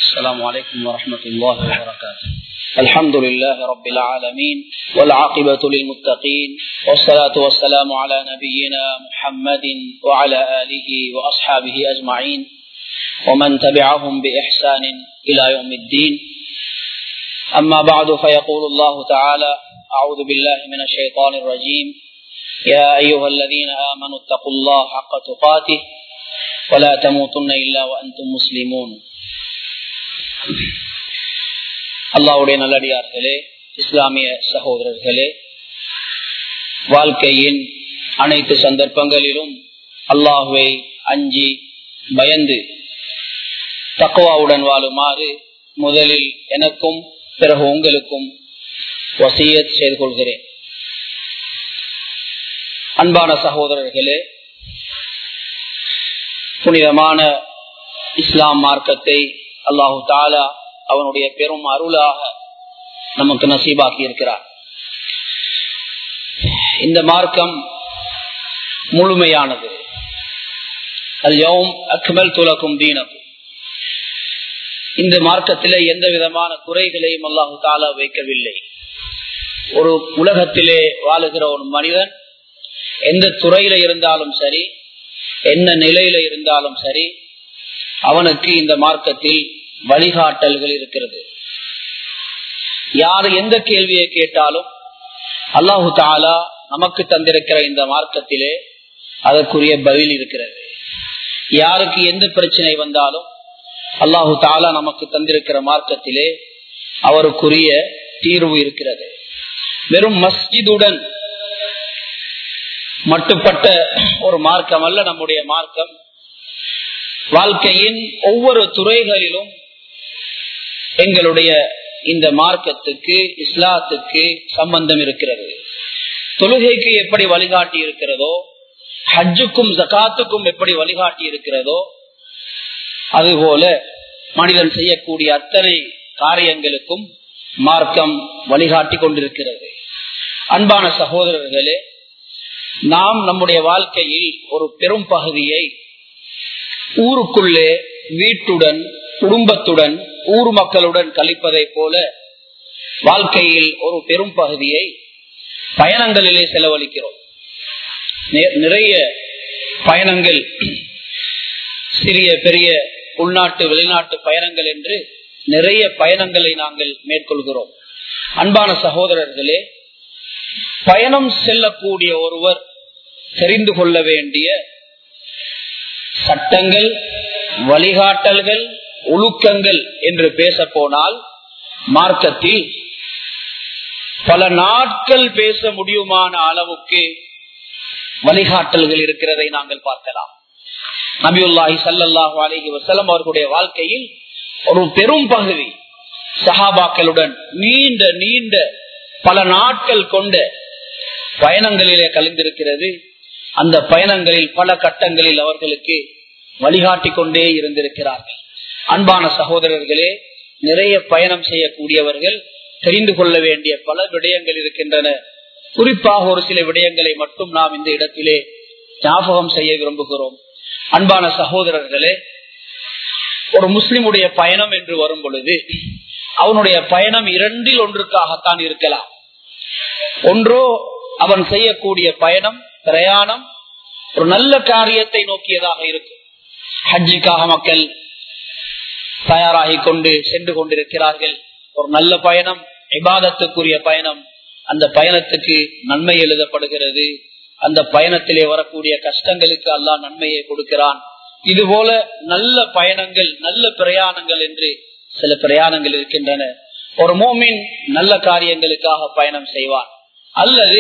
السلام عليكم ورحمة الله وبركاته الحمد لله رب العالمين والعاقبة للمتقين والصلاة والسلام على نبينا محمد وعلى آله وأصحابه أجمعين ومن تبعهم بإحسان إلى يوم الدين أما بعد فيقول الله تعالى أعوذ بالله من الشيطان الرجيم يا أيها الذين آمنوا اتقوا الله حق تقاته ولا تموتن إلا وأنتم مسلمون அல்லாவுடைய நல்லடியார்களே இஸ்லாமிய சகோதரர்களே வாழ்க்கையின் அனைத்து சந்தர்ப்பங்களிலும் அல்லாஹுவை அஞ்சி பயந்து தக்குவாவுடன் வாழுமாறு முதலில் எனக்கும் பிறகு உங்களுக்கும் வசியத் செய்து கொள்கிறேன் அன்பான சகோதரர்களே புனிதமான இஸ்லாம் மார்க்கத்தை அல்லாஹு தாலா அவனுடைய பெரும் அருளாக நமக்கு நசீபாக்கி இருக்கிறார் இந்த மார்க்கம் முழுமையானது அல்யவும் அக்மல் துலக்கும் தீனக்கும் இந்த மார்க்கத்திலே எந்த விதமான குறைகளையும் அல்லாஹு தாலா வைக்கவில்லை ஒரு உலகத்திலே வாழுகிற ஒரு மனிதன் எந்த துறையில இருந்தாலும் சரி என்ன நிலையில இருந்தாலும் சரி அவனுக்கு இந்த மார்க்கத்தில் வழிகாட்டல்கள் இருக்கிறது யார் எந்த கேள்வியை கேட்டாலும் அல்லாஹு தாலா நமக்கு தந்திருக்கிற இந்த மார்க்கத்திலே அதற்குரிய பதில் இருக்கிறது யாருக்கு எந்த பிரச்சனை வந்தாலும் அல்லாஹு தாலா நமக்கு தந்திருக்கிற மார்க்கத்திலே அவருக்குரிய தீர்வு இருக்கிறது வெறும் மஸ்ஜிதுடன் மட்டுப்பட்ட ஒரு மார்க்கம் அல்ல நம்முடைய மார்க்கம் வாழ்க்கையின் ஒவ்வொரு துறைகளிலும் எங்களுடைய இந்த மார்க்கத்துக்கு இஸ்லாத்துக்கு சம்பந்தம் இருக்கிறது தொழுகைக்கு எப்படி வழிகாட்டி இருக்கிறதோ ஹஜ்ஜுக்கும் ஜகாத்துக்கும் எப்படி வழிகாட்டி இருக்கிறதோ அதுபோல மனிதன் செய்யக்கூடிய அத்தனை காரியங்களுக்கும் மார்க்கம் வழிகாட்டி கொண்டிருக்கிறது அன்பான சகோதரர்களே நாம் நம்முடைய வாழ்க்கையில் ஒரு பெரும் பகுதியை ஊருக்குள்ளே வீட்டுடன் குடும்பத்துடன் ஊர் மக்களுடன் கழிப்பதை போல வாழ்க்கையில் ஒரு பெரும் பகுதியை பயணங்களிலே செலவழிக்கிறோம் நிறைய பயணங்கள் சிறிய பெரிய உள்நாட்டு வெளிநாட்டு பயணங்கள் என்று நிறைய பயணங்களை நாங்கள் மேற்கொள்கிறோம் அன்பான சகோதரர்களே பயணம் செல்லக்கூடிய ஒருவர் தெரிந்து கொள்ள வேண்டிய சட்டங்கள் வழிகாட்டல்கள் ஒழுக்கங்கள் என்று பேச போனால் மார்க்கத்தில் பல நாட்கள் பேச முடியுமான அளவுக்கு வழிகாட்டல்கள் இருக்கிறதை நாங்கள் பார்க்கலாம் நபியுல்லாஹி சல்லாஹூ அலஹி வசலம் அவர்களுடைய வாழ்க்கையில் ஒரு பெரும் பகுதி சஹாபாக்களுடன் நீண்ட நீண்ட பல நாட்கள் கொண்ட பயணங்களிலே கலந்திருக்கிறது அந்த பயணங்களில் பல கட்டங்களில் அவர்களுக்கு வழிகாட்டி கொண்டே இருந்திருக்கிறார்கள் அன்பான சகோதரர்களே நிறைய பயணம் செய்யக்கூடியவர்கள் தெரிந்து கொள்ள வேண்டிய பல விடயங்கள் இருக்கின்றன குறிப்பாக ஒரு சில விடயங்களை மட்டும் நாம் இந்த இடத்திலே ஞாபகம் செய்ய விரும்புகிறோம் அன்பான சகோதரர்களே ஒரு முஸ்லிமுடைய பயணம் என்று வரும் பொழுது அவனுடைய பயணம் இரண்டில் ஒன்றுக்காகத்தான் இருக்கலாம் ஒன்றோ அவன் செய்யக்கூடிய பயணம் பிரயாணம் ஒரு நல்ல காரியத்தை நோக்கியதாக இருக்கும் ஹஜ்ஜிக்காக மக்கள் தயாராகி கொண்டு சென்று கொண்டிருக்கிறார்கள் ஒரு நல்ல பயணம் விவாதத்துக்குரிய பயணம் அந்த பயணத்துக்கு நன்மை எழுதப்படுகிறது அந்த பயணத்திலே வரக்கூடிய கஷ்டங்களுக்கு அல்லாஹ் நன்மையை கொடுக்கிறான் இது போல நல்ல பயணங்கள் நல்ல பிரயாணங்கள் என்று சில பிரயாணங்கள் இருக்கின்றன ஒரு மோமின் நல்ல காரியங்களுக்காக பயணம் செய்வான் அல்லது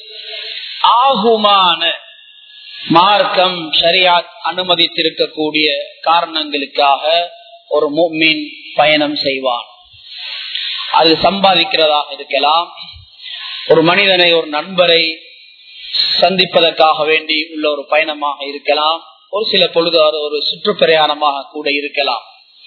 ஆகுமான மார்க்கம் சரியாத் அனுமதித்திருக்கக்கூடிய காரணங்களுக்காக ஒரு மோமின் பயணம் செய்வான் அது சம்பாதிக்கிறதாக இருக்கலாம் ஒரு மனிதனை ஒரு நண்பரை சந்திப்பதற்காக வேண்டி உள்ள ஒரு பயணமாக இருக்கலாம் ஒரு சில பொழுது ஒரு சுற்றுப்பிரயாணமாக கூட இருக்கலாம்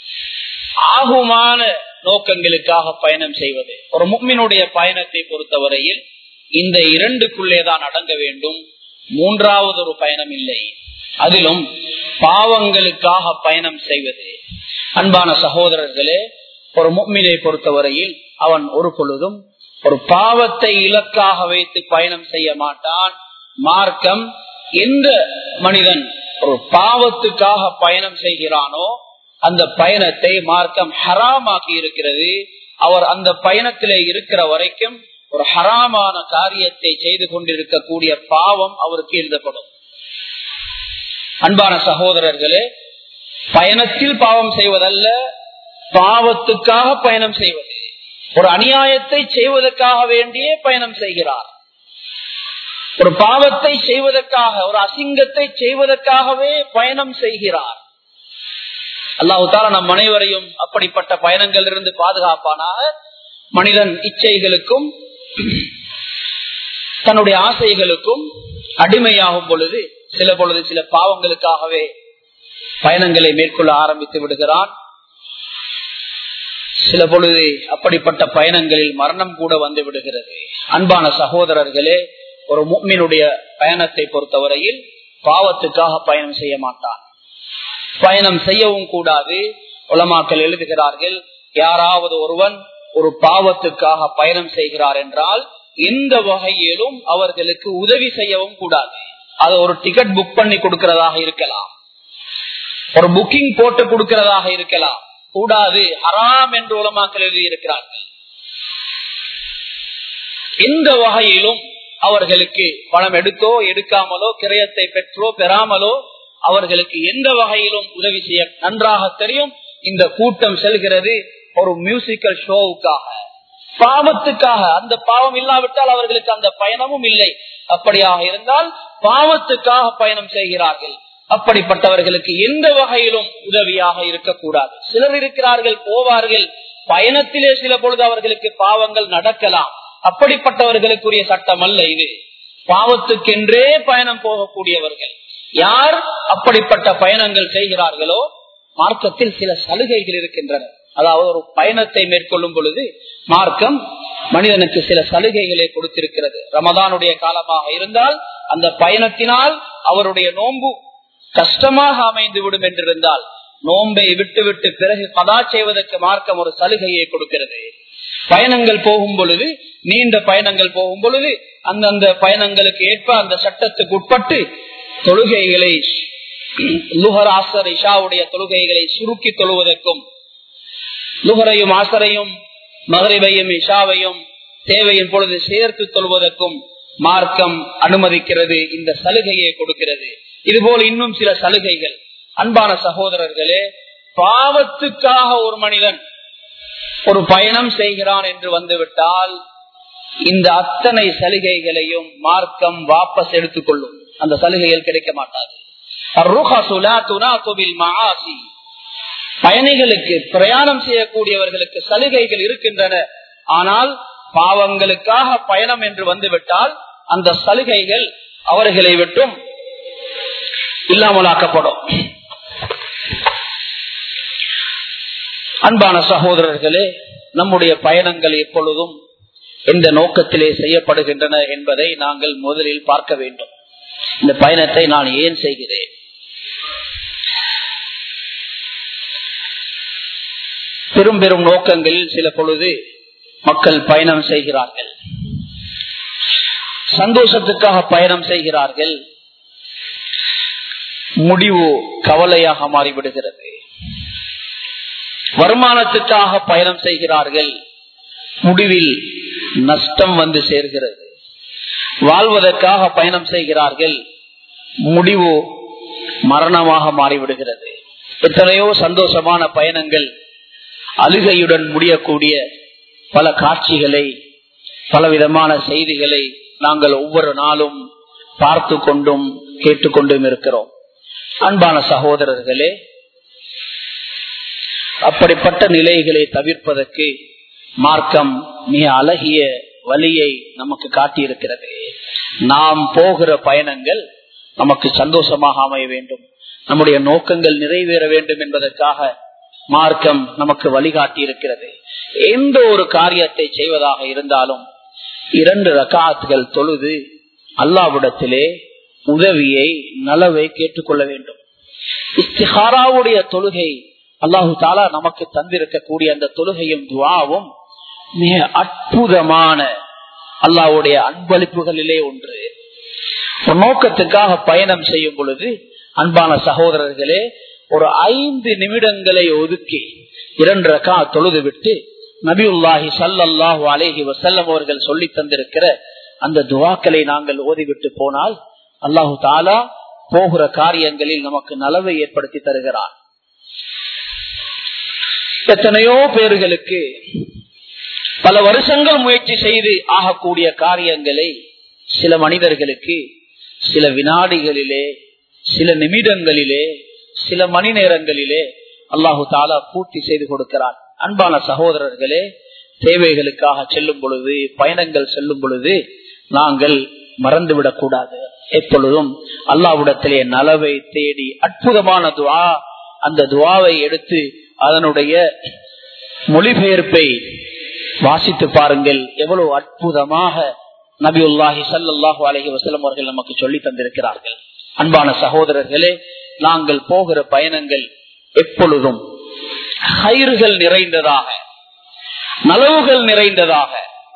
ஆகுமான நோக்கங்களுக்காக பயணம் செய்வது ஒரு முக்மினுடைய பயணத்தை பொறுத்தவரையில் இந்த இரண்டுக்குள்ளேதான் அடங்க வேண்டும் மூன்றாவது ஒரு பயணம் இல்லை அதிலும் பாவங்களுக்காக பயணம் செய்வது அன்பான சகோதரர்களே ஒரு முக்மினை பொறுத்தவரையில் அவன் ஒரு பொழுதும் ஒரு பாவத்தை இலக்காக வைத்து பயணம் செய்ய மாட்டான் மார்க்கம் எந்த மனிதன் ஒரு பாவத்துக்காக பயணம் செய்கிறானோ அந்த பயணத்தை மார்க்கம் ஹராமாக்கி இருக்கிறது அவர் அந்த பயணத்திலே இருக்கிற வரைக்கும் ஒரு ஹராமான காரியத்தை செய்து கொண்டிருக்கக்கூடிய பாவம் அவருக்கு எழுதப்படும் அன்பான சகோதரர்களே பயணத்தில் பாவம் செய்வதல்ல பாவத்துக்காக பயணம் செய்வது ஒரு அநியாயத்தை செய்வதற்காக வேண்டியே பயணம் செய்கிறார் ஒரு பாவத்தை செய்வதற்காக ஒரு அசிங்கத்தை செய்வதற்காகவே பயணம் செய்கிறார் அல்லாஹால நம் அனைவரையும் அப்படிப்பட்ட பயணங்கள் இருந்து பாதுகாப்பானாக மனிதன் இச்சைகளுக்கும் தன்னுடைய ஆசைகளுக்கும் அடிமையாகும் பொழுது சில பொழுது சில பாவங்களுக்காகவே பயணங்களை மேற்கொள்ள ஆரம்பித்து விடுகிறான் சில பொழுது அப்படிப்பட்ட பயணங்களில் மரணம் கூட வந்து விடுகிறது அன்பான சகோதரர்களே ஒரு முக்மினுடைய பயணத்தை பொறுத்தவரையில் பாவத்துக்காக பயணம் செய்ய மாட்டான் பயணம் செய்யவும் கூடாது உலமாக்கள் எழுதுகிறார்கள் யாராவது ஒருவன் ஒரு பாவத்துக்காக பயணம் செய்கிறார் என்றால் எந்த வகையிலும் அவர்களுக்கு உதவி செய்யவும் கூடாது அது ஒரு டிக்கெட் புக் பண்ணி கொடுக்கிறதாக இருக்கலாம் ஒரு புக்கிங் போட்டு கொடுக்கிறதாக இருக்கலாம் கூடாது ஹராம் என்று உலமாக்கள் எழுதியிருக்கிறார்கள் எந்த வகையிலும் அவர்களுக்கு பணம் எடுத்தோ எடுக்காமலோ கிரயத்தை பெற்றோ பெறாமலோ அவர்களுக்கு எந்த வகையிலும் உதவி செய்ய நன்றாக தெரியும் இந்த கூட்டம் செல்கிறது ஒரு மியூசிக்கல் ஷோவுக்காக பாவத்துக்காக அந்த பாவம் இல்லாவிட்டால் அவர்களுக்கு அந்த பயணமும் இல்லை அப்படியாக இருந்தால் பாவத்துக்காக பயணம் செய்கிறார்கள் அப்படிப்பட்டவர்களுக்கு எந்த வகையிலும் உதவியாக இருக்கக்கூடாது சிலர் இருக்கிறார்கள் போவார்கள் பயணத்திலே சில பொழுது அவர்களுக்கு பாவங்கள் நடக்கலாம் அப்படிப்பட்டவர்களுக்குரிய சட்டம் அல்ல இது பாவத்துக்கென்றே பயணம் போகக்கூடியவர்கள் யார் அப்படிப்பட்ட பயணங்கள் செய்கிறார்களோ மார்க்கத்தில் சில சலுகைகள் இருக்கின்றன அதாவது ஒரு பயணத்தை மேற்கொள்ளும் பொழுது மார்க்கம் மனிதனுக்கு சில சலுகைகளை கொடுத்திருக்கிறது ரமதானுடைய காலமாக இருந்தால் அந்த பயணத்தினால் அவருடைய நோன்பு கஷ்டமாக அமைந்து விடும் என்றிருந்தால் நோன்பை விட்டு விட்டு பிறகு கதா செய்வதற்கு மார்க்கம் ஒரு சலுகையை கொடுக்கிறது பயணங்கள் போகும் பொழுது நீண்ட பயணங்கள் போகும் பொழுது அந்தந்த பயணங்களுக்கு ஏற்ப அந்த சட்டத்துக்கு உட்பட்டு தொழுகைகளை லுஹர் ஆசர் இஷாவுடைய தொழுகைகளை சுருக்கி தொழுவதற்கும் லுஹரையும் ஆசரையும் மகரிபையும் இஷாவையும் தேவையின் பொழுது சேர்த்து தொழுவதற்கும் மார்க்கம் அனுமதிக்கிறது இந்த சலுகையை கொடுக்கிறது இதுபோல இன்னும் சில சலுகைகள் அன்பான சகோதரர்களே பாவத்துக்காக ஒரு மனிதன் ஒரு பயணம் செய்கிறான் என்று வந்துவிட்டால் இந்த அத்தனை சலுகைகளையும் மார்க்கம் வாபஸ் எடுத்துக் கொள்ளும் அந்த சலுகைகள் கிடைக்க மாட்டாது பயணிகளுக்கு பிரயாணம் செய்யக்கூடியவர்களுக்கு சலுகைகள் இருக்கின்றன ஆனால் பாவங்களுக்காக பயணம் என்று வந்துவிட்டால் அந்த சலுகைகள் அவர்களை விட்டும் இல்லாமலாக்கப்படும் அன்பான சகோதரர்களே நம்முடைய பயணங்கள் எப்பொழுதும் எந்த நோக்கத்திலே செய்யப்படுகின்றன என்பதை நாங்கள் முதலில் பார்க்க வேண்டும் இந்த பயணத்தை நான் ஏன் செய்கிறேன் பெரும் பெரும் நோக்கங்களில் சில பொழுது மக்கள் பயணம் செய்கிறார்கள் சந்தோஷத்துக்காக பயணம் செய்கிறார்கள் முடிவு கவலையாக மாறிவிடுகிறது வருமானத்துக்காக பயணம் செய்கிறார்கள் முடிவில் நஷ்டம் வந்து சேர்கிறது வாழ்வதற்காக பயணம் செய்கிறார்கள் முடிவு மரணமாக மாறிவிடுகிறது எத்தனையோ சந்தோஷமான பயணங்கள் அழுகையுடன் முடியக்கூடிய பல காட்சிகளை பலவிதமான செய்திகளை நாங்கள் ஒவ்வொரு நாளும் பார்த்து கொண்டும் கேட்டுக்கொண்டும் இருக்கிறோம் அன்பான சகோதரர்களே அப்படிப்பட்ட நிலைகளை தவிர்ப்பதற்கு மார்க்கம் மிக அழகிய வழியை நமக்கு காட்டியிருக்கிறது நாம் போகிற பயணங்கள் நமக்கு சந்தோஷமாக அமைய வேண்டும் நம்முடைய நோக்கங்கள் நிறைவேற வேண்டும் என்பதற்காக மார்க்கம் நமக்கு வழிகாட்டி இருக்கிறது எந்த ஒரு காரியத்தை செய்வதாக இருந்தாலும் இரண்டு ரகாத்துகள் தொழுது அல்லாவிடத்திலே உதவியை நலவை கேட்டுக்கொள்ள வேண்டும் இஸ்திஹாராவுடைய தொழுகை அல்லாஹு தாலா நமக்கு தந்திருக்கக்கூடிய அந்த தொழுகையும் துவாவும் மிக அற்புதமான அல்லாவுடைய அன்பளிப்புகளிலே ஒன்று ஒரு நோக்கத்துக்காக பயணம் செய்யும் பொழுது அன்பான சகோதரர்களே ஒரு ஐந்து நிமிடங்களை ஒதுக்கி இரண்டு ரக்கா தொழுது விட்டு நபியுல்லாஹி சல்லாஹு அலேஹி வசல்லம் அவர்கள் சொல்லி தந்திருக்கிற அந்த துவாக்களை நாங்கள் ஓதிவிட்டு போனால் அல்லாஹு தாலா போகிற காரியங்களில் நமக்கு நலவை ஏற்படுத்தி தருகிறார் எத்தனையோ பேர்களுக்கு பல வருஷங்கள் முயற்சி செய்து ஆகக்கூடிய காரியங்களை சில மனிதர்களுக்கு சில வினாடிகளிலே சில நிமிடங்களிலே சில மணி நேரங்களிலே அல்லாஹு தாலா பூர்த்தி செய்து கொடுக்கிறார் அன்பான சகோதரர்களே தேவைகளுக்காக செல்லும் பொழுது பயணங்கள் செல்லும் பொழுது நாங்கள் மறந்துவிடக் கூடாது எப்பொழுதும் அல்லாவிடத்திலே நலவை தேடி அற்புதமான துவா அந்த துவாவை எடுத்து அதனுடைய மொழிபெயர்ப்பை வாசித்து பாருங்கள் எவ்வளவு அற்புதமாக நபி உல்லாஹி சல்லாஹு அலஹி வசலம் அவர்கள் நமக்கு சொல்லி தந்திருக்கிறார்கள் அன்பான சகோதரர்களே நாங்கள் போகிற பயணங்கள் எப்பொழுதும் கயிறுகள் நிறைந்ததாக நலவுகள் நிறைந்ததாக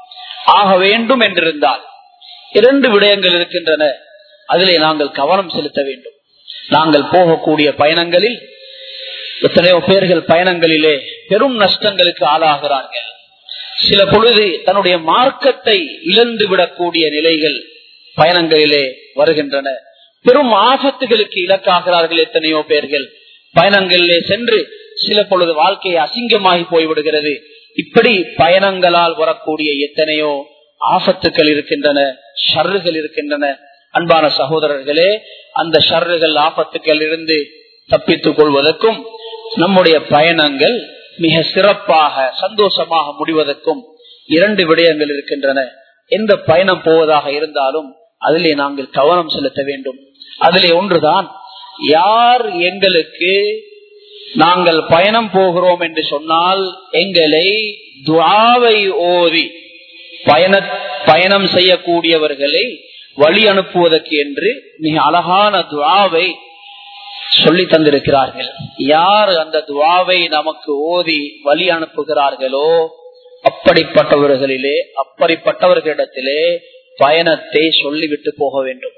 ஆக வேண்டும் என்றிருந்தால் இரண்டு விடயங்கள் இருக்கின்றன அதிலே நாங்கள் கவனம் செலுத்த வேண்டும் நாங்கள் போகக்கூடிய பயணங்களில் எத்தனையோ பேர்கள் பயணங்களிலே பெரும் நஷ்டங்களுக்கு ஆளாகிறார்கள் சில பொழுது தன்னுடைய மார்க்கத்தை இழந்து விடக்கூடிய நிலைகள் பயணங்களிலே வருகின்றன பெரும் ஆபத்துகளுக்கு இலக்காகிறார்கள் எத்தனையோ பேர்கள் பயணங்களிலே சென்று சில பொழுது வாழ்க்கை அசிங்கமாகி போய்விடுகிறது இப்படி பயணங்களால் வரக்கூடிய எத்தனையோ ஆபத்துக்கள் இருக்கின்றன ஷர்றுகள் இருக்கின்றன அன்பான சகோதரர்களே அந்த ஷர்றுகள் ஆபத்துக்கள் இருந்து தப்பித்துக் கொள்வதற்கும் நம்முடைய பயணங்கள் மிக சிறப்பாக சந்தோஷமாக முடிவதற்கும் இரண்டு விடயங்கள் இருக்கின்றன எந்த பயணம் போவதாக இருந்தாலும் அதிலே நாங்கள் கவனம் செலுத்த வேண்டும் அதிலே ஒன்றுதான் யார் எங்களுக்கு நாங்கள் பயணம் போகிறோம் என்று சொன்னால் எங்களை துவாவை ஓதி பயண பயணம் செய்யக்கூடியவர்களை வழி அனுப்புவதற்கு என்று மிக அழகான துவாவை சொல்லி தந்திருக்கிறார்கள் யார் அந்த துவாவை நமக்கு ஓதி வழி அனுப்புகிறார்களோ அப்படிப்பட்டவர்களிலே அப்படிப்பட்டவர்களிடத்திலே பயணத்தை சொல்லிவிட்டு போக வேண்டும்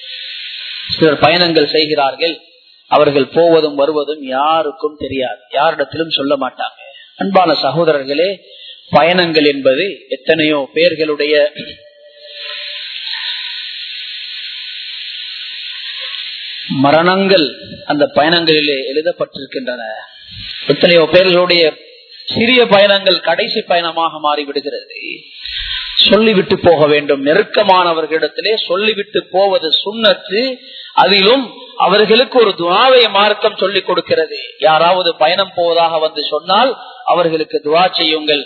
சிலர் பயணங்கள் செய்கிறார்கள் அவர்கள் போவதும் வருவதும் யாருக்கும் தெரியாது யாரிடத்திலும் சொல்ல மாட்டாங்க அன்பான சகோதரர்களே பயணங்கள் என்பது எத்தனையோ பேர்களுடைய மரணங்கள் அந்த பயணங்களிலே எழுதப்பட்டிருக்கின்றன எத்தனையோ பேர்களுடைய சிறிய பயணங்கள் கடைசி பயணமாக மாறிவிடுகிறது சொல்லிவிட்டு போக வேண்டும் நெருக்கமானவர்களிடத்திலே சொல்லிவிட்டு போவது சுண்ணத்து அதிலும் அவர்களுக்கு ஒரு துவாவை மார்க்கம் சொல்லிக் கொடுக்கிறது யாராவது பயணம் போவதாக வந்து சொன்னால் அவர்களுக்கு துவா செய்யுங்கள்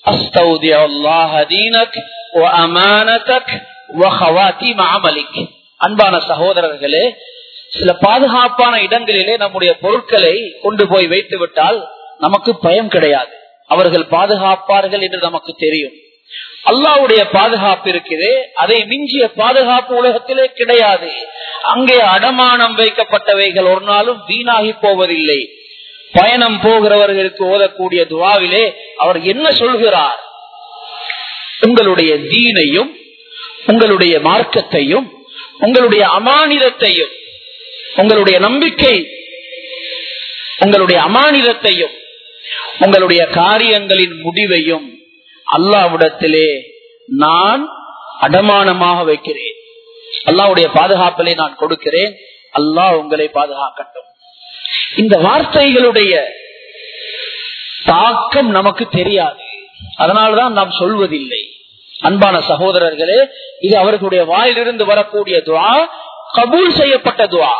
அன்பான சகோதரர்களே சில பாதுகாப்பான இடங்களிலே நம்முடைய பொருட்களை கொண்டு போய் வைத்து விட்டால் நமக்கு பயம் கிடையாது அவர்கள் பாதுகாப்பார்கள் என்று நமக்கு தெரியும் அல்லாவுடைய பாதுகாப்பு இருக்குது அதை மிஞ்சிய பாதுகாப்பு உலகத்திலே கிடையாது அங்கே அடமானம் வைக்கப்பட்டவைகள் ஒரு நாளும் வீணாகி போவதில்லை பயணம் போகிறவர்களுக்கு ஓதக்கூடிய துவாவிலே அவர் என்ன சொல்கிறார் உங்களுடைய தீனையும் உங்களுடைய மார்க்கத்தையும் உங்களுடைய அமானிதத்தையும் உங்களுடைய நம்பிக்கை உங்களுடைய அமானிதத்தையும் உங்களுடைய காரியங்களின் முடிவையும் அல்லாவிடத்திலே நான் அடமானமாக வைக்கிறேன் அல்லாவுடைய பாதுகாப்பிலே நான் கொடுக்கிறேன் அல்லாஹ் உங்களை பாதுகாக்கட்டும் இந்த வார்த்தைகளுடைய தாக்கம் நமக்கு தெரியாது அதனால்தான் நாம் சொல்வதில்லை அன்பான சகோதரர்களே இது அவர்களுடைய வாயிலிருந்து வரக்கூடிய துவா கபூல் செய்யப்பட்ட துவா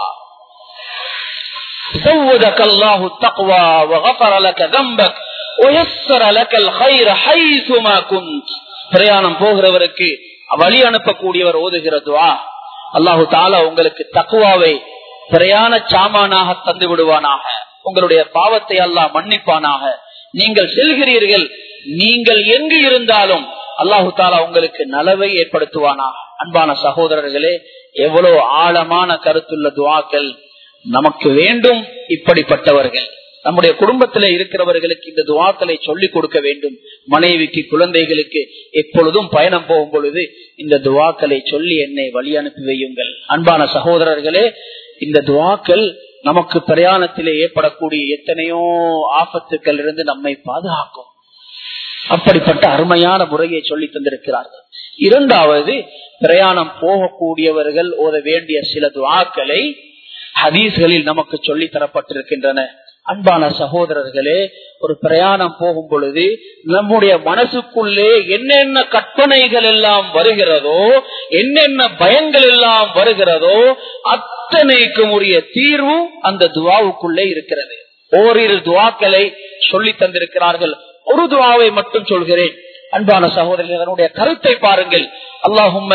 زودك الله التقوى وغفر لك ذنبك ويسر لك الخير حيثما كنت பிரயாணம் போகிறவருக்கு வழி அனுப்பக்கூடியவர் ஓதுகிற துவா அல்லாஹு தாலா உங்களுக்கு தக்குவாவை பிரயாண சாமானாக தந்து விடுவானாக உங்களுடைய பாவத்தை அல்லாஹ் மன்னிப்பானாக நீங்கள் செல்கிறீர்கள் நீங்கள் எங்கு இருந்தாலும் அல்லாஹு தாலா உங்களுக்கு நலவை ஏற்படுத்துவானாக அன்பான சகோதரர்களே எவ்வளவு ஆழமான கருத்துள்ள துவாக்கள் நமக்கு வேண்டும் இப்படிப்பட்டவர்கள் நம்முடைய குடும்பத்திலே இருக்கிறவர்களுக்கு இந்த துவாக்களை சொல்லிக் கொடுக்க வேண்டும் மனைவிக்கு குழந்தைகளுக்கு எப்பொழுதும் பயணம் போகும் பொழுது இந்த துவாக்களை சொல்லி என்னை வழி அனுப்பி வையுங்கள் அன்பான சகோதரர்களே இந்த துவாக்கள் நமக்கு பிரயாணத்திலே ஏற்படக்கூடிய எத்தனையோ ஆபத்துக்கள் இருந்து நம்மை பாதுகாக்கும் அப்படிப்பட்ட அருமையான முறையை சொல்லி தந்திருக்கிறார்கள் இரண்டாவது பிரயாணம் போகக்கூடியவர்கள் ஓத வேண்டிய சில துவாக்களை ஹதீஸ்களில் நமக்கு சொல்லி தரப்பட்டிருக்கின்றன அன்பான சகோதரர்களே ஒரு பிரயாணம் போகும் பொழுது நம்முடைய மனசுக்குள்ளே என்னென்ன கற்பனைகள் எல்லாம் வருகிறதோ என்னென்ன பயங்கள் எல்லாம் வருகிறதோ அத்தனைக்கும் உரிய தீர்வு அந்த துவாவுக்குள்ளே இருக்கிறது ஓரிரு துவாக்களை சொல்லி தந்திருக்கிறார்கள் ஒரு துவாவை மட்டும் சொல்கிறேன் அன்பான சகோதரர்களுடைய கருத்தை பாருங்கள் அல்லாஹும்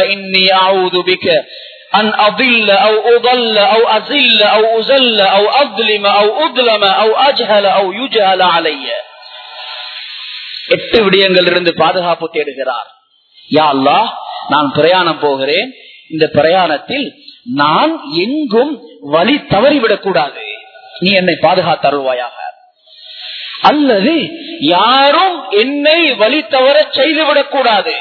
أن أضل أو أضل أو أزل أو أزل أو أظلم أو أظلم أو أجهل أو يجهل علي எட்டு விடயங்கள் இருந்து பாதுகாப்பு தேடுகிறார் யா அல்லா நான் பிரயாணம் போகிறேன் இந்த பிரயாணத்தில் நான் எங்கும் வழி தவறிவிடக் கூடாது நீ என்னை பாதுகாத்தருள்வாயாக அல்லது யாரும் என்னை வழி தவற செய்துவிடக் கூடாது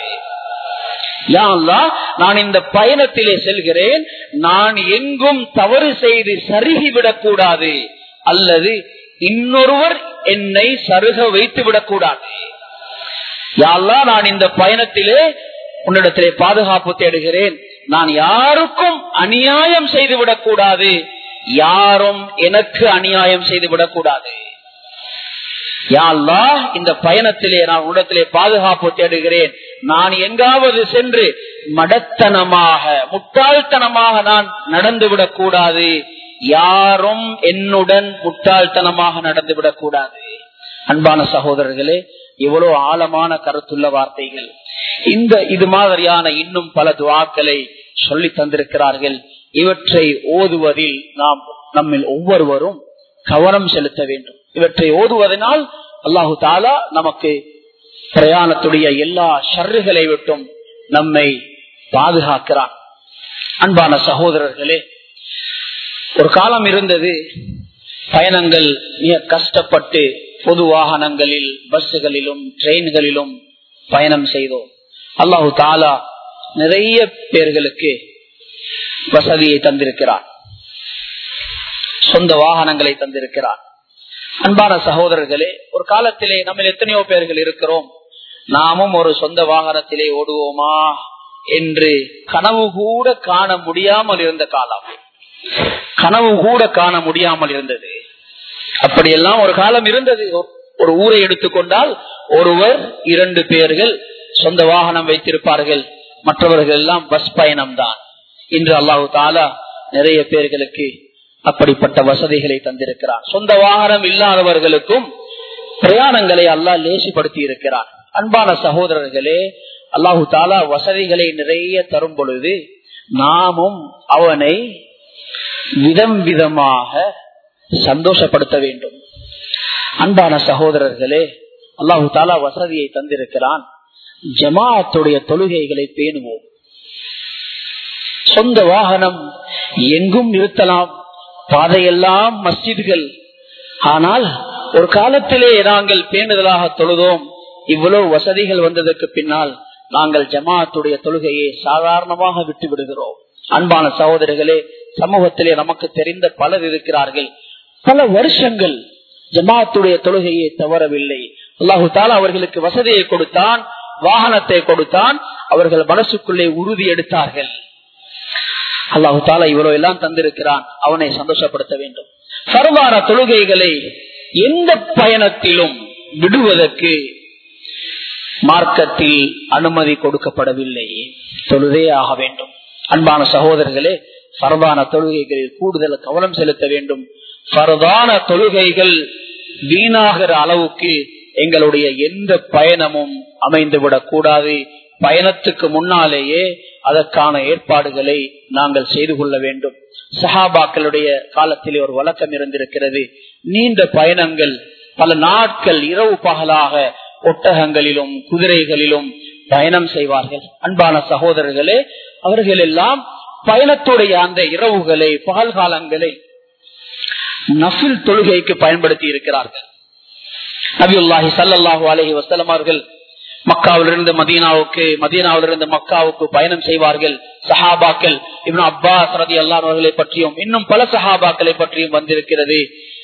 நான் இந்த பயணத்திலே செல்கிறேன் நான் எங்கும் தவறு செய்து சருகிவிடக் கூடாது அல்லது இன்னொருவர் என்னை சருக வைத்து விடக்கூடாது யாழ்லா நான் இந்த பயணத்திலே உன்னிடத்திலே பாதுகாப்பு தேடுகிறேன் நான் யாருக்கும் அநியாயம் செய்து விடக்கூடாது யாரும் எனக்கு அநியாயம் செய்து விடக்கூடாது யாழ்லா இந்த பயணத்திலே நான் உடத்திலே பாதுகாப்பு தேடுகிறேன் நான் எங்காவது சென்று மடத்தனமாக முட்டாள்தனமாக நான் நடந்துவிடக் கூடாது யாரும் என்னுடன் முட்டாள்தனமாக நடந்துவிடக் கூடாது அன்பான சகோதரர்களே எவ்வளவு ஆழமான கருத்துள்ள வார்த்தைகள் இந்த இது மாதிரியான இன்னும் பல துவாக்களை சொல்லி தந்திருக்கிறார்கள் இவற்றை ஓதுவதில் நாம் நம்மில் ஒவ்வொருவரும் கவனம் செலுத்த வேண்டும் இவற்றை ஓதுவதனால் அல்லாஹு தாலா நமக்கு பிரயாணத்துடைய எல்லா ஷர்றுகளை விட்டும் நம்மை பாதுகாக்கிறான் அன்பான சகோதரர்களே ஒரு காலம் இருந்தது பயணங்கள் மிக கஷ்டப்பட்டு பொது வாகனங்களில் பஸ்ஸுகளிலும் ட்ரெயின்களிலும் பயணம் செய்தோம் அல்லாஹு தாலா நிறைய பேர்களுக்கு வசதியை தந்திருக்கிறார் சொந்த வாகனங்களை தந்திருக்கிறார் அன்பான சகோதரர்களே ஒரு காலத்திலே நம்ம எத்தனையோ பேர்கள் இருக்கிறோம் நாமும் ஒரு சொந்த வாகனத்திலே ஓடுவோமா என்று கனவு கூட காண முடியாமல் இருந்த காலம் கனவு கூட காண முடியாமல் இருந்தது அப்படியெல்லாம் ஒரு காலம் இருந்தது ஒரு ஊரை எடுத்துக்கொண்டால் ஒருவர் இரண்டு பேர்கள் சொந்த வாகனம் வைத்திருப்பார்கள் மற்றவர்கள் எல்லாம் பஸ் பயணம் தான் இன்று அல்லாஹு தாலா நிறைய பேர்களுக்கு அப்படிப்பட்ட வசதிகளை தந்திருக்கிறார் சொந்த வாகனம் இல்லாதவர்களுக்கும் பிரயாணங்களை அல்லாஹ் லேசிப்படுத்தி இருக்கிறார் அன்பான சகோதரர்களே அல்லாஹு தாலா வசதிகளை நிறைய தரும் பொழுது நாமும் அவனை விதம் விதமாக சந்தோஷப்படுத்த வேண்டும் அன்பான சகோதரர்களே அல்லாஹு தாலா வசதியை தந்திருக்கிறான் ஜமாத்துடைய தொழுகைகளை பேணுவோம் சொந்த வாகனம் எங்கும் நிறுத்தலாம் பாதையெல்லாம் மஸ்ஜிதுகள் ஆனால் ஒரு காலத்திலே நாங்கள் பேணுதலாக தொழுதோம் இவ்வளவு வசதிகள் வந்ததற்கு பின்னால் நாங்கள் ஜமாத்துடைய தொழுகையை சாதாரணமாக விட்டு விடுகிறோம் அன்பான சகோதரர்களே சமூகத்திலே நமக்கு தெரிந்த பலர் இருக்கிறார்கள் பல வருஷங்கள் ஜமாத்துடைய தொழுகையை தவறவில்லை அல்லாஹு தாலா அவர்களுக்கு வசதியை கொடுத்தான் வாகனத்தை கொடுத்தான் அவர்கள் மனசுக்குள்ளே உறுதி எடுத்தார்கள் அல்லாஹு தாலா இவ்வளவு எல்லாம் தந்திருக்கிறான் அவனை சந்தோஷப்படுத்த வேண்டும் சர்வார தொழுகைகளை எந்த பயணத்திலும் விடுவதற்கு மார்க்கத்தில் அனுமதி கொடுக்கப்படவில்லை தொழுதே ஆக வேண்டும் அன்பான சகோதரர்களே பரதான தொழுகைகளில் கூடுதல் கவனம் செலுத்த வேண்டும் பரதான தொழுகைகள் வீணாகிற அளவுக்கு எங்களுடைய எந்த பயணமும் அமைந்துவிடக் கூடாது பயணத்துக்கு முன்னாலேயே அதற்கான ஏற்பாடுகளை நாங்கள் செய்து கொள்ள வேண்டும் சஹாபாக்களுடைய காலத்திலே ஒரு வழக்கம் இருந்திருக்கிறது நீண்ட பயணங்கள் பல நாட்கள் இரவு பகலாக ஒட்டகங்களிலும் குதிரைகளிலும் பயணம் செய்வார்கள் அன்பான சகோதரர்களே அவர்கள் எல்லாம் பயணத்துடைய அந்த இரவுகளை பகல் காலங்களை நஃபில் தொழுகைக்கு பயன்படுத்தி இருக்கிறார்கள் நபியுல்லாஹி சல்லாஹூ அலஹி வசலம் அவர்கள் மக்காவிலிருந்து மதீனாவுக்கு மதீனாவிலிருந்து மக்காவுக்கு பயணம் செய்வார்கள் சஹாபாக்கள் இவன் அப்பாஸ் ரதி அல்லாஹர்களை பற்றியும் இன்னும் பல சஹாபாக்களை பற்றியும் வந்திருக்கிறது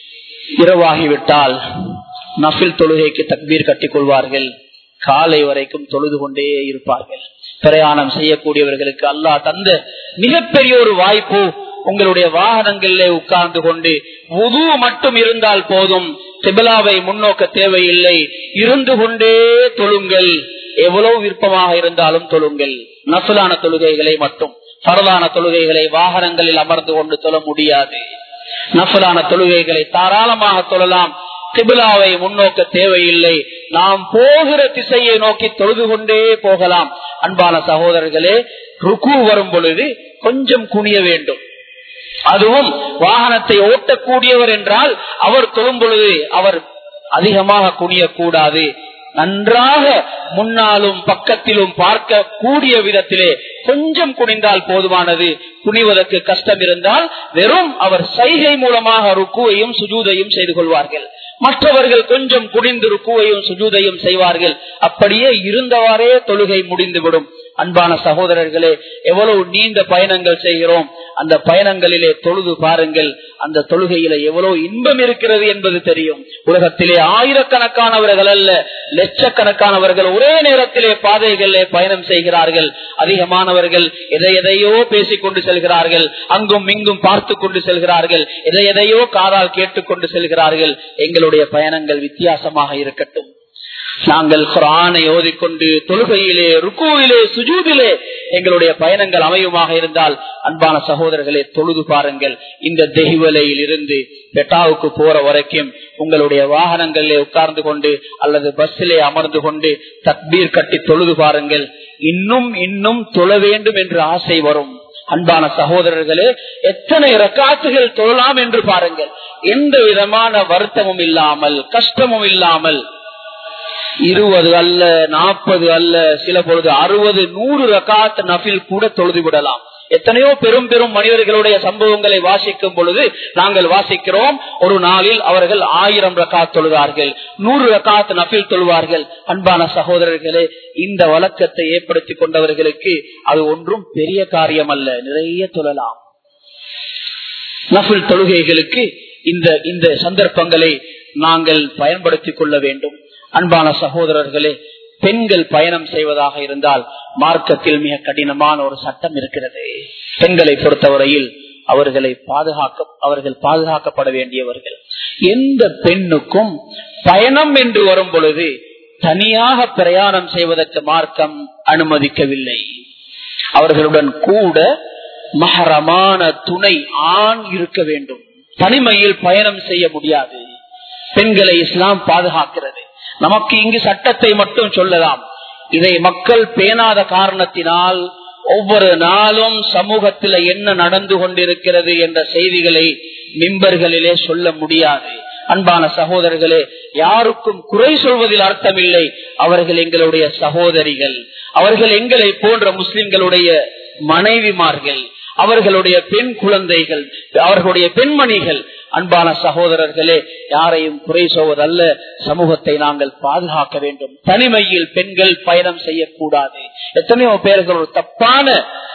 இரவாகிவிட்டால் நஃபில் தொழுகைக்கு தக்பீர் கட்டிக் கொள்வார்கள் காலை வரைக்கும் தொழுது கொண்டே இருப்பார்கள் பிரயாணம் செய்யக்கூடியவர்களுக்கு அல்லாஹ் தந்த மிகப்பெரிய ஒரு வாய்ப்பு உங்களுடைய வாகனங்களிலே உட்கார்ந்து கொண்டு உது மட்டும் இருந்தால் போதும் சிபிலாவை முன்னோக்க தேவையில்லை இருந்து கொண்டே தொழுங்கள் எவ்வளவு விருப்பமாக இருந்தாலும் தொழுங்கள் நசுலான தொழுகைகளை மட்டும் பரவான தொழுகைகளை வாகனங்களில் அமர்ந்து கொண்டு தொழ முடியாது நசுலான தொழுகைகளை தாராளமாக தொழலாம் கிபிலாவை முன்னோக்க தேவையில்லை நாம் போகிற திசையை நோக்கி தொழுது கொண்டே போகலாம் அன்பான சகோதரர்களே ருக்கு வரும் பொழுது கொஞ்சம் குனிய வேண்டும் அதுவும் வாகனத்தை ஓட்டக்கூடியவர் என்றால் அவர் தொழும் பொழுது அவர் அதிகமாக குனியக்கூடாது நன்றாக முன்னாலும் பக்கத்திலும் பார்க்க கூடிய விதத்திலே கொஞ்சம் குனிந்தால் போதுமானது குனிவதற்கு கஷ்டம் இருந்தால் வெறும் அவர் சைகை மூலமாக ருக்குவையும் சுஜூதையும் செய்து கொள்வார்கள் மற்றவர்கள் கொஞ்சம் குனிந்து ருக்குவையும் சுஜூதையும் செய்வார்கள் அப்படியே இருந்தவாறே தொழுகை முடிந்துவிடும் அன்பான சகோதரர்களே எவ்வளவு நீண்ட பயணங்கள் செய்கிறோம் அந்த பயணங்களிலே தொழுது பாருங்கள் அந்த தொழுகையில எவ்வளவு இன்பம் இருக்கிறது என்பது தெரியும் உலகத்திலே ஆயிரக்கணக்கானவர்கள் அல்ல லட்சக்கணக்கானவர்கள் ஒரே நேரத்திலே பாதைகளிலே பயணம் செய்கிறார்கள் அதிகமானவர்கள் எதை எதையோ பேசிக் கொண்டு செல்கிறார்கள் அங்கும் இங்கும் பார்த்து கொண்டு செல்கிறார்கள் எதை எதையோ காதால் கேட்டுக்கொண்டு செல்கிறார்கள் எங்களுடைய பயணங்கள் வித்தியாசமாக இருக்கட்டும் நாங்கள் குரானை ஓதிக்கொண்டு தொழுகையிலே ருக்குவிலே சுஜூதிலே எங்களுடைய பயணங்கள் அமையுமாக இருந்தால் அன்பான சகோதரர்களே தொழுது பாருங்கள் இந்த தெய்வலையில் இருந்து பெட்டாவுக்கு போற வரைக்கும் உங்களுடைய வாகனங்களிலே உட்கார்ந்து கொண்டு அல்லது பஸ்ஸிலே அமர்ந்து கொண்டு தக்பீர் கட்டி தொழுது பாருங்கள் இன்னும் இன்னும் தொழ வேண்டும் என்று ஆசை வரும் அன்பான சகோதரர்களே எத்தனை ரக்காத்துகள் தொழலாம் என்று பாருங்கள் எந்த விதமான வருத்தமும் இல்லாமல் கஷ்டமும் இல்லாமல் இருபது அல்ல நாற்பது அல்ல சில பொழுது அறுபது நூறு ரகாத் நபில் கூட தொழுது விடலாம் எத்தனையோ பெரும் பெரும் மனிதர்களுடைய சம்பவங்களை வாசிக்கும் பொழுது நாங்கள் வாசிக்கிறோம் ஒரு நாளில் அவர்கள் ஆயிரம் ரகாத் தொழுவார்கள் நூறு ரகாத் நபில் தொழுவார்கள் அன்பான சகோதரர்களே இந்த வழக்கத்தை ஏற்படுத்திக் கொண்டவர்களுக்கு அது ஒன்றும் பெரிய காரியம் அல்ல நிறைய தொழலாம் நபில் தொழுகைகளுக்கு இந்த இந்த சந்தர்ப்பங்களை நாங்கள் பயன்படுத்திக் கொள்ள வேண்டும் அன்பான சகோதரர்களே பெண்கள் பயணம் செய்வதாக இருந்தால் மார்க்கத்தில் மிக கடினமான ஒரு சட்டம் இருக்கிறது பெண்களை பொறுத்தவரையில் அவர்களை பாதுகாக்க அவர்கள் பாதுகாக்கப்பட வேண்டியவர்கள் எந்த பெண்ணுக்கும் பயணம் என்று வரும் பொழுது தனியாக பிரயாணம் செய்வதற்கு மார்க்கம் அனுமதிக்கவில்லை அவர்களுடன் கூட மகரமான துணை ஆண் இருக்க வேண்டும் தனிமையில் பயணம் செய்ய முடியாது பெண்களை இஸ்லாம் பாதுகாக்கிறது நமக்கு இங்கு சட்டத்தை மட்டும் சொல்லலாம் இதை மக்கள் பேணாத காரணத்தினால் ஒவ்வொரு நாளும் சமூகத்தில் என்ன நடந்து கொண்டிருக்கிறது என்ற செய்திகளை மிம்பர்களிலே சொல்ல முடியாது அன்பான சகோதரர்களே யாருக்கும் குறை சொல்வதில் அர்த்தமில்லை அவர்கள் எங்களுடைய சகோதரிகள் அவர்கள் எங்களை போன்ற முஸ்லிம்களுடைய மனைவிமார்கள் அவர்களுடைய பெண் குழந்தைகள் அவர்களுடைய பெண்மணிகள் அன்பான சகோதரர்களே யாரையும் குறை சொல்வதல்ல சமூகத்தை நாங்கள் பாதுகாக்க வேண்டும் தனிமையில் பெண்கள் பயணம் செய்யக்கூடாது எத்தனையோ பேர்கள் ஒரு தப்பான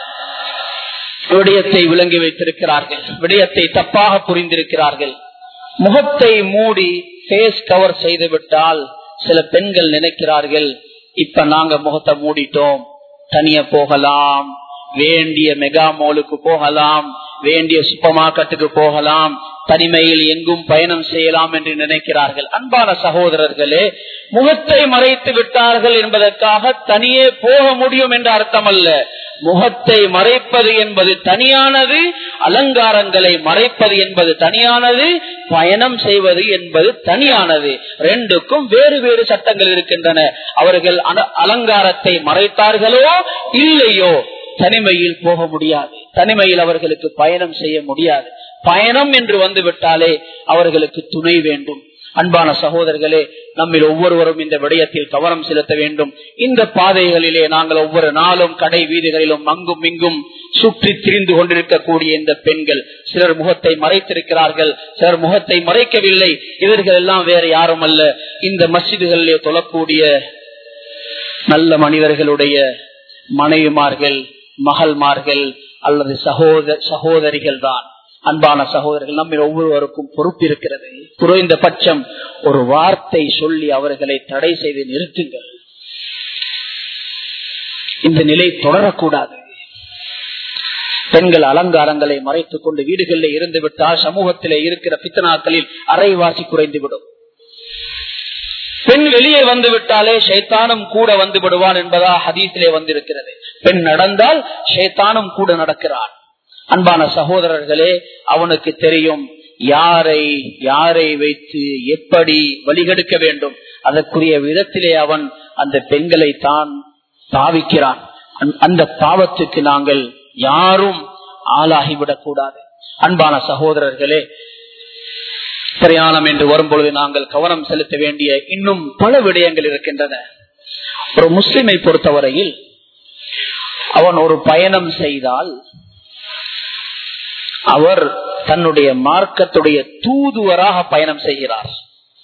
விடயத்தை விளங்கி வைத்திருக்கிறார்கள் விடயத்தை தப்பாக புரிந்திருக்கிறார்கள் முகத்தை மூடி பேஸ் கவர் செய்து விட்டால் சில பெண்கள் நினைக்கிறார்கள் இப்ப நாங்க முகத்தை மூடிட்டோம் தனிய போகலாம் வேண்டிய மெகா மாலுக்கு போகலாம் வேண்டிய சூப்பர் மார்க்கெட்டுக்கு போகலாம் தனிமையில் எங்கும் பயணம் செய்யலாம் என்று நினைக்கிறார்கள் அன்பான சகோதரர்களே முகத்தை மறைத்து விட்டார்கள் என்பதற்காக தனியே போக முடியும் என்ற அர்த்தம் அல்ல முகத்தை மறைப்பது என்பது தனியானது அலங்காரங்களை மறைப்பது என்பது தனியானது பயணம் செய்வது என்பது தனியானது ரெண்டுக்கும் வேறு வேறு சட்டங்கள் இருக்கின்றன அவர்கள் அலங்காரத்தை மறைத்தார்களோ இல்லையோ தனிமையில் போக முடியாது தனிமையில் அவர்களுக்கு பயணம் செய்ய முடியாது பயணம் என்று வந்து விட்டாலே அவர்களுக்கு துணை வேண்டும் அன்பான சகோதரர்களே நம்மில் ஒவ்வொருவரும் இந்த விடயத்தில் கவனம் செலுத்த வேண்டும் இந்த பாதைகளிலே நாங்கள் ஒவ்வொரு நாளும் கடை வீதிகளிலும் அங்கும் இங்கும் சுற்றி திரிந்து கொண்டிருக்கக்கூடிய இந்த பெண்கள் சிலர் முகத்தை மறைத்திருக்கிறார்கள் சிலர் முகத்தை மறைக்கவில்லை இவர்கள் எல்லாம் வேற யாரும் அல்ல இந்த மசிதுகளிலே தொழக்கூடிய நல்ல மனிதர்களுடைய மனைவிமார்கள் மகள்மார்கள் அல்லது சகோதர சகோதரிகள் தான் அன்பான சகோதரர்கள் நம்மில் ஒவ்வொருவருக்கும் பொறுப்பு இருக்கிறது குறைந்த பட்சம் ஒரு வார்த்தை சொல்லி அவர்களை தடை செய்து நிறுத்துங்கள் இந்த நிலை தொடரக்கூடாது பெண்கள் அலங்காரங்களை மறைத்துக் கொண்டு வீடுகளில் இருந்து விட்டால் சமூகத்திலே இருக்கிற பித்தனாக்களில் அரைவாசி குறைந்துவிடும் பெண் வெளியே வந்து விட்டாலே ஷைத்தானும் கூட வந்து விடுவான் என்பதா ஹதீஸிலே வந்திருக்கிறது பெண் நடந்தால் ஷைத்தானும் கூட நடக்கிறான் அன்பான சகோதரர்களே அவனுக்கு தெரியும் யாரை யாரை வைத்து எப்படி வழிகெடுக்க வேண்டும் அதற்குரிய விதத்திலே அவன் அந்த பெண்களை தான் பாவிக்கிறான் அந்த பாவத்துக்கு நாங்கள் யாரும் ஆளாகிவிடக் கூடாது அன்பான சகோதரர்களே பிரயாணம் என்று வரும்பொழுது நாங்கள் கவனம் செலுத்த வேண்டிய இன்னும் பல விடயங்கள் இருக்கின்றன ஒரு முஸ்லிமை பொறுத்தவரையில் அவன் ஒரு பயணம் செய்தால் அவர் தன்னுடைய மார்க்கத்துடைய தூதுவராக பயணம் செய்கிறார்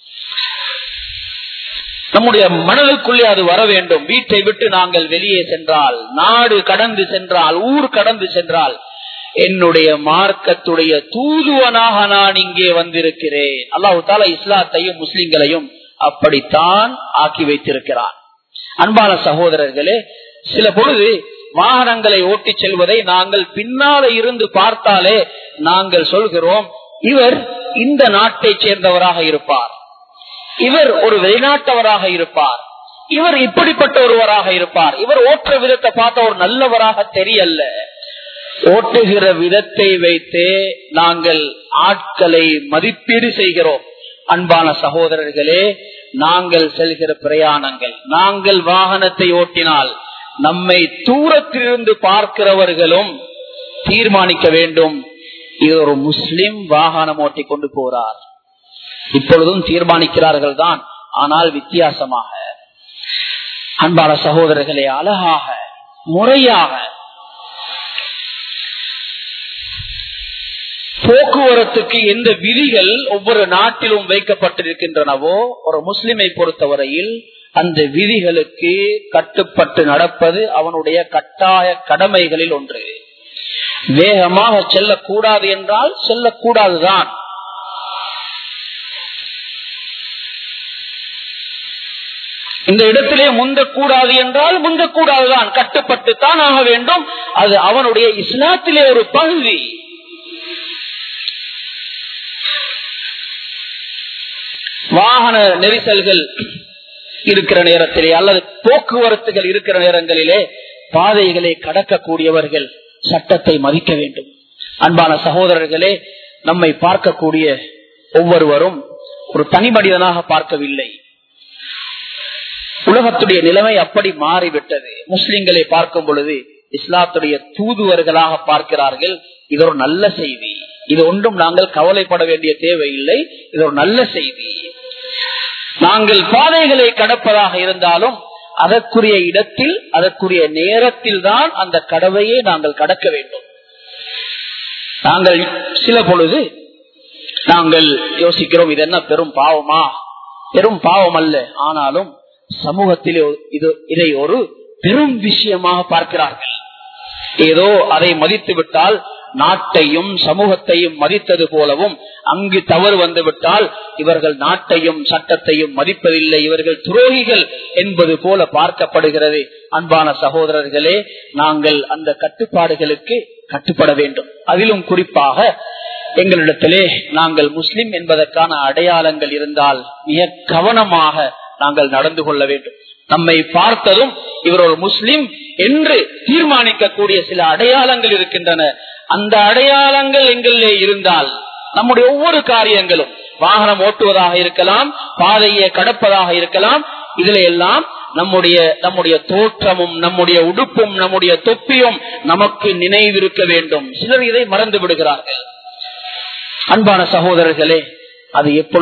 நம்முடைய மனதுக்குள்ளே அது வர வேண்டும் வீட்டை விட்டு நாங்கள் வெளியே சென்றால் நாடு கடந்து சென்றால் ஊர் கடந்து சென்றால் என்னுடைய மார்க்கத்துடைய தூதுவனாக நான் இங்கே வந்திருக்கிறேன் அல்லாஹு தாலா இஸ்லாத்தையும் முஸ்லிம்களையும் அப்படித்தான் ஆக்கி வைத்திருக்கிறான் அன்பான சகோதரர்களே சில பொழுது வாகனங்களை ஓட்டி செல்வதை நாங்கள் பின்னால இருந்து பார்த்தாலே நாங்கள் சொல்கிறோம் இவர் இந்த நாட்டை சேர்ந்தவராக இருப்பார் இவர் ஒரு வெளிநாட்டவராக இருப்பார் இவர் இப்படிப்பட்ட ஒருவராக இருப்பார் இவர் ஓட்டுற விதத்தை பார்த்த ஒரு நல்லவராக தெரியல ஓட்டுகிற விதத்தை வைத்தே நாங்கள் ஆட்களை மதிப்பீடு செய்கிறோம் அன்பான சகோதரர்களே நாங்கள் செல்கிற பிரயாணங்கள் நாங்கள் வாகனத்தை ஓட்டினால் நம்மை தூரத்திலிருந்து பார்க்கிறவர்களும் தீர்மானிக்க வேண்டும் இது ஒரு முஸ்லிம் வாகனம் ஓட்டி கொண்டு போறார் இப்பொழுதும் தீர்மானிக்கிறார்கள் தான் ஆனால் வித்தியாசமாக அன்பான சகோதரர்களே அழகாக முறையாக போக்குவரத்துக்கு எந்த விதிகள் ஒவ்வொரு நாட்டிலும் வைக்கப்பட்டிருக்கின்றனவோ ஒரு முஸ்லிமை பொறுத்தவரையில் அந்த விதிகளுக்கு கட்டுப்பட்டு நடப்பது அவனுடைய கட்டாய கடமைகளில் ஒன்று வேகமாக செல்லக்கூடாது என்றால் செல்லக்கூடாதுதான் இந்த இடத்திலே முந்தக்கூடாது என்றால் முந்தக்கூடாதுதான் கட்டுப்பட்டு தான் ஆக வேண்டும் அது அவனுடைய இஸ்லாத்திலே ஒரு பகுதி வாகன நெரிசல்கள் இருக்கிற நேரத்திலே அல்லது போக்குவரத்துகள் இருக்கிற நேரங்களிலே பாதைகளை கடக்கக்கூடியவர்கள் சட்டத்தை மதிக்க வேண்டும் அன்பான சகோதரர்களே நம்மை பார்க்கக்கூடிய ஒவ்வொருவரும் ஒரு தனி மனிதனாக பார்க்கவில்லை உலகத்துடைய நிலைமை அப்படி மாறிவிட்டது முஸ்லிம்களை பார்க்கும் பொழுது இஸ்லாத்துடைய தூதுவர்களாக பார்க்கிறார்கள் இது ஒரு நல்ல செய்தி இது ஒன்றும் நாங்கள் கவலைப்பட வேண்டிய தேவையில்லை இது ஒரு நல்ல செய்தி நாங்கள் பாதைகளை கடப்பதாக இருந்தாலும் அதற்குரிய இடத்தில் அதற்குரிய நேரத்தில் தான் அந்த கடவையை நாங்கள் கடக்க வேண்டும் நாங்கள் சில பொழுது நாங்கள் யோசிக்கிறோம் இது என்ன பெரும் பாவமா பெரும் பாவம் அல்ல ஆனாலும் சமூகத்திலே இது இதை ஒரு பெரும் விஷயமாக பார்க்கிறார்கள் ஏதோ அதை மதித்து விட்டால் நாட்டையும் சமூகத்தையும் மதித்தது போலவும் அங்கு தவறு வந்துவிட்டால் இவர்கள் நாட்டையும் சட்டத்தையும் மதிப்பதில்லை இவர்கள் துரோகிகள் என்பது போல பார்க்கப்படுகிறது அன்பான சகோதரர்களே நாங்கள் அந்த கட்டுப்பாடுகளுக்கு கட்டுப்பட வேண்டும் அதிலும் குறிப்பாக எங்களிடத்திலே நாங்கள் முஸ்லிம் என்பதற்கான அடையாளங்கள் இருந்தால் மிக கவனமாக நாங்கள் நடந்து கொள்ள வேண்டும் நம்மை பார்த்ததும் இவர் ஒரு முஸ்லிம் என்று தீர்மானிக்கக்கூடிய சில அடையாளங்கள் இருக்கின்றன அந்த அடையாளங்கள் எங்களிலே இருந்தால் நம்முடைய ஒவ்வொரு காரியங்களும் வாகனம் ஓட்டுவதாக இருக்கலாம் பாதையை கடப்பதாக இருக்கலாம் இதுல எல்லாம் நம்முடைய நம்முடைய தோற்றமும் நம்முடைய உடுப்பும் நம்முடைய தொப்பியும் நமக்கு நினைவிருக்க வேண்டும் சிலர் இதை மறந்து விடுகிறார்கள் அன்பான சகோதரர்களே அது எப்பொழுதும்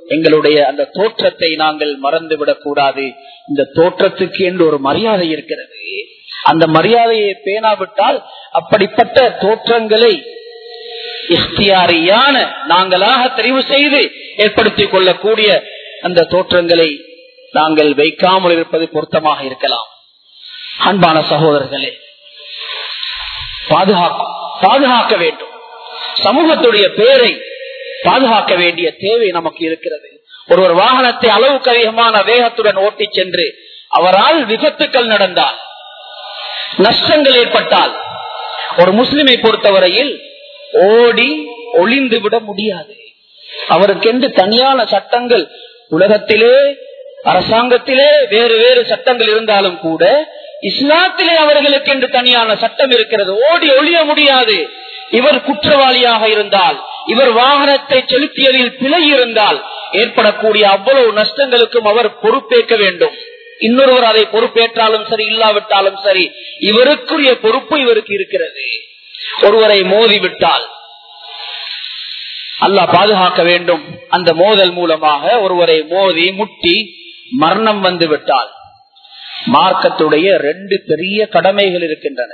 எங்களுடைய அந்த தோற்றத்தை நாங்கள் மறந்துவிடக் கூடாது இந்த தோற்றத்துக்கு என்று ஒரு மரியாதை இருக்கிறது அந்த மரியாதையை பேணாவிட்டால் அப்படிப்பட்ட தோற்றங்களை இஸ்தியாரியான நாங்களாக தெரிவு செய்து ஏற்படுத்திக் கொள்ளக்கூடிய அந்த தோற்றங்களை நாங்கள் வைக்காமல் இருப்பது பொருத்தமாக இருக்கலாம் அன்பான சகோதரர்களே பாதுகாக்கும் பாதுகாக்க வேண்டும் சமூகத்துடைய பேரை பாதுகாக்க வேண்டிய தேவை நமக்கு இருக்கிறது ஒருவர் வாகனத்தை அளவுக்கு அதிகமான வேகத்துடன் ஓட்டிச் சென்று அவரால் விபத்துக்கள் நடந்தால் நஷ்டங்கள் ஏற்பட்டால் ஒரு முஸ்லிமை பொறுத்தவரையில் ஓடி ஒளிந்து விட முடியாது அவருக்கென்று தனியான சட்டங்கள் உலகத்திலே அரசாங்கத்திலே வேறு வேறு சட்டங்கள் இருந்தாலும் கூட இஸ்லாத்திலே அவர்களுக்கு என்று தனியான சட்டம் இருக்கிறது ஓடி ஒளிய முடியாது இவர் குற்றவாளியாக இருந்தால் இவர் வாகனத்தை செலுத்தியதில் பிழை இருந்தால் ஏற்படக்கூடிய அவ்வளவு நஷ்டங்களுக்கும் அவர் பொறுப்பேற்க வேண்டும் இன்னொருவர் அதை பொறுப்பேற்றாலும் சரி இல்லாவிட்டாலும் சரி இவருக்குரிய பொறுப்பு இவருக்கு இருக்கிறது ஒருவரை மோதிவிட்டால் அல்லாஹ் பாதுகாக்க வேண்டும் அந்த மோதல் மூலமாக ஒருவரை மோதி முட்டி மரணம் வந்து விட்டால் மார்க்கத்துடைய ரெண்டு பெரிய கடமைகள் இருக்கின்றன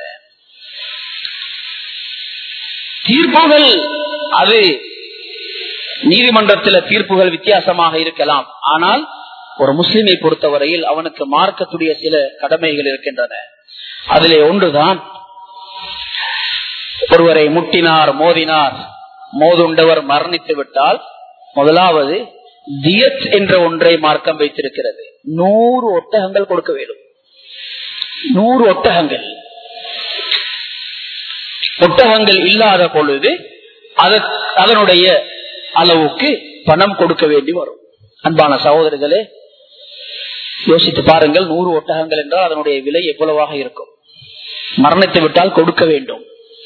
தீர்ப்புகள் அது நீதிமன்றத்தில் தீர்ப்புகள் வித்தியாசமாக இருக்கலாம் ஆனால் ஒரு முஸ்லிமை பொறுத்தவரையில் அவனுக்கு மார்க்கத்துடைய சில கடமைகள் இருக்கின்றன அதிலே ஒன்றுதான் ஒருவரை முட்டினார் மோதினார் மோதுண்டவர் மரணித்து விட்டால் முதலாவது தியத் என்ற ஒன்றை மார்க்கம் வைத்திருக்கிறது நூறு ஒட்டகங்கள் கொடுக்க வேண்டும் நூறு ஒட்டகங்கள் ஒட்டகங்கள் இல்லாத பொழுது அதனுடைய அளவுக்கு பணம் கொடுக்க வேண்டி வரும் அன்பான சகோதரர்களே யோசித்து பாருங்கள் நூறு ஒட்டகங்கள் என்றால் அதனுடைய விலை எவ்வளவாக இருக்கும் மரணித்து விட்டால் கொடுக்க வேண்டும்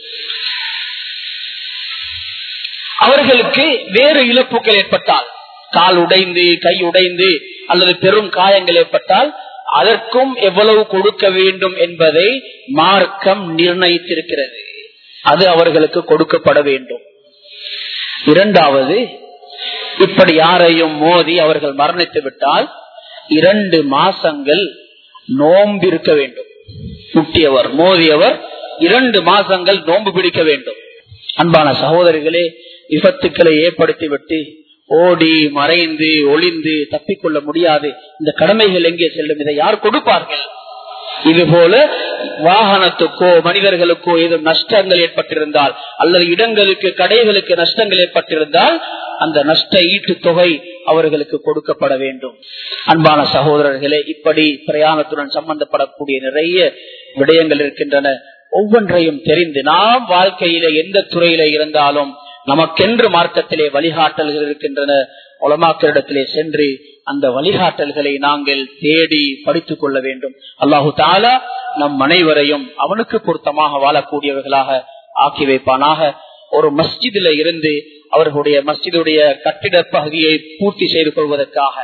அவர்களுக்கு வேறு இழப்புகள் ஏற்பட்டால் கால் உடைந்து கை உடைந்து அல்லது பெரும் காயங்கள் ஏற்பட்டால் அதற்கும் எவ்வளவு கொடுக்க வேண்டும் என்பதை மார்க்கம் நிர்ணயித்திருக்கிறது அது அவர்களுக்கு கொடுக்கப்பட வேண்டும் இரண்டாவது இப்படி யாரையும் மோதி அவர்கள் மரணித்து விட்டால் இரண்டு மாசங்கள் நோம்பிருக்க வேண்டும் முட்டியவர் மோதியவர் இரண்டு மாசங்கள் நோன்பு பிடிக்க வேண்டும் அன்பான சகோதரிகளே விபத்துக்களை ஏற்படுத்திவிட்டு ஓடி மறைந்து ஒளிந்து தப்பிக்கொள்ள முடியாது இந்த கடமைகள் எங்கே செல்லும் இதை யார் கொடுப்பார்கள் இது போல வாகனத்துக்கோ மனிதர்களுக்கோ ஏதும் நஷ்டங்கள் ஏற்பட்டிருந்தால் அல்லது இடங்களுக்கு கடைகளுக்கு நஷ்டங்கள் ஏற்பட்டிருந்தால் அந்த நஷ்ட ஈட்டு தொகை அவர்களுக்கு கொடுக்கப்பட வேண்டும் அன்பான சகோதரர்களே இப்படி பிரயாணத்துடன் சம்பந்தப்படக்கூடிய நிறைய விடயங்கள் இருக்கின்றன ஒவ்வொன்றையும் தெரிந்து நாம் வாழ்க்கையில எந்த துறையில இருந்தாலும் நமக்கென்று மார்க்கத்திலே வழிகாட்டல்கள் இருக்கின்றன உலமாக்களிடத்திலே சென்று அந்த வழிகாட்டல்களை நாங்கள் தேடி படித்துக் கொள்ள வேண்டும் அல்லாஹு தாலா நம் அனைவரையும் அவனுக்கு பொருத்தமாக வாழக்கூடியவர்களாக ஆக்கி வைப்பானாக ஒரு மஸ்ஜிதில இருந்து அவர்களுடைய மஸ்ஜிதுடைய கட்டிட பகுதியை பூர்த்தி செய்து கொள்வதற்காக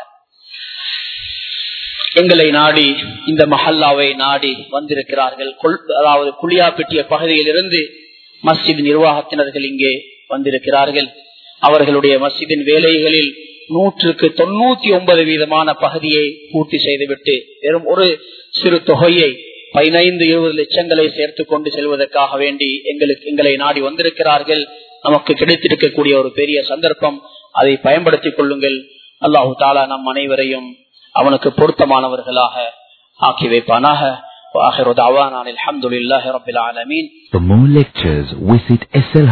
எங்களை நாடி இந்த மஹல்லாவை நாடி வந்திருக்கிறார்கள் அதாவது குளியாப்பிட்டிய பகுதியில் இருந்து மஸ்ஜித் நிர்வாகத்தினர்கள் இங்கே வந்திருக்கிறார்கள் அவர்களுடைய மஸ்ஜிதின் வேலைகளில் நூற்றுக்கு தொண்ணூத்தி ஒன்பது வீதமான பகுதியை பூர்த்தி செய்துவிட்டு வெறும் ஒரு சிறு தொகையை பதினைந்து இருபது லட்சங்களை சேர்த்து கொண்டு செல்வதற்காக வேண்டி எங்களுக்கு எங்களை நாடி வந்திருக்கிறார்கள் நமக்கு கிடைத்திருக்கக்கூடிய ஒரு பெரிய சந்தர்ப்பம் அதை பயன்படுத்திக் கொள்ளுங்கள் அல்லாஹு தாலா நம் அனைவரையும் அவனுக்கு பொருத்தமானவர்களாக ஆக்கி வைப்பானாக الحمد لله رب العالمين For more lectures, visit SL